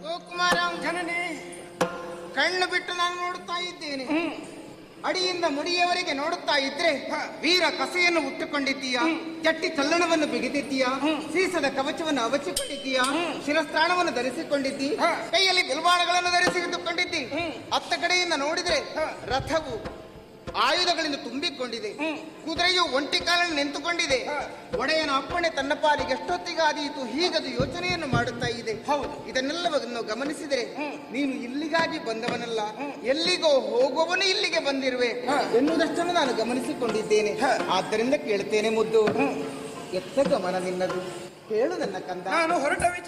ಕುಮಾರ ಜನನಿ ಕಣ್ಣು ಬಿಟ್ಟು ನಾನು ನೋಡುತ್ತಾ ಇದ್ದೇನೆ ಅಡಿಯಿಂದ ಮುಡಿಯವರೆಗೆ ನೋಡುತ್ತಾ ಇದ್ರೆ ವೀರ ಕಸೆಯನ್ನು ಉಟ್ಟುಕೊಂಡಿದ್ದೀಯಾ ಚಟ್ಟಿ ಚಲ್ಲಣವನ್ನು ಬಿಗಿದಿದ್ದೀಯಾ ಸೀಸದ ಕವಚವನ್ನು ಅವಚಿಕೊಂಡಿದ್ದೀಯಾ ಶಿರಸ್ತ್ರಾಣವನ್ನು ಧರಿಸಿಕೊಂಡಿದ್ದಿ ಕೈಯಲ್ಲಿ ಬಿಲ್ವಾಣಗಳನ್ನು ಧರಿಸಿದುಕೊಂಡಿದ್ದಿ ಅತ್ತ ಕಡೆಯಿಂದ ನೋಡಿದ್ರೆ ರಥವು ಆಯುಧಗಳಿಂದ ತುಂಬಿಕೊಂಡಿದೆ ಕುದುರೆಯು ಒಂಟಿ ಕಾಲನ್ನು ನಿಂತುಕೊಂಡಿದೆ ಒಡೆಯನ ಅಪ್ಪಣೆ ತನ್ನ ಪಾಲಿಗೆ ಎಷ್ಟೊತ್ತಿಗಾದೀತು ಹೀಗದು ಯೋಚನೆಯನ್ನು ಮಾಡುತ್ತಾ ಇದೆ ಹೌದು. ಇದನ್ನೆಲ್ಲವನ್ನು ಗಮನಿಸಿದರೆ ನೀನು ಇಲ್ಲಿಗಾಗಿ ಬಂದವನಲ್ಲ ಎಲ್ಲಿಗೋ ಹೋಗುವವನು ಇಲ್ಲಿಗೆ ಬಂದಿರುವೆ ಎನ್ನುವುದಷ್ಟನ್ನು ನಾನು ಗಮನಿಸಿಕೊಂಡಿದ್ದೇನೆ ಆದ್ದರಿಂದ ಕೇಳ್ತೇನೆ ಮುದ್ದು ಎತ್ತ ಗಮನ ನಿನ್ನದು ಹೇಳು ನನ್ನ ಕಂದ ನಾನು ಹೊರಟ ವಿಚಾರ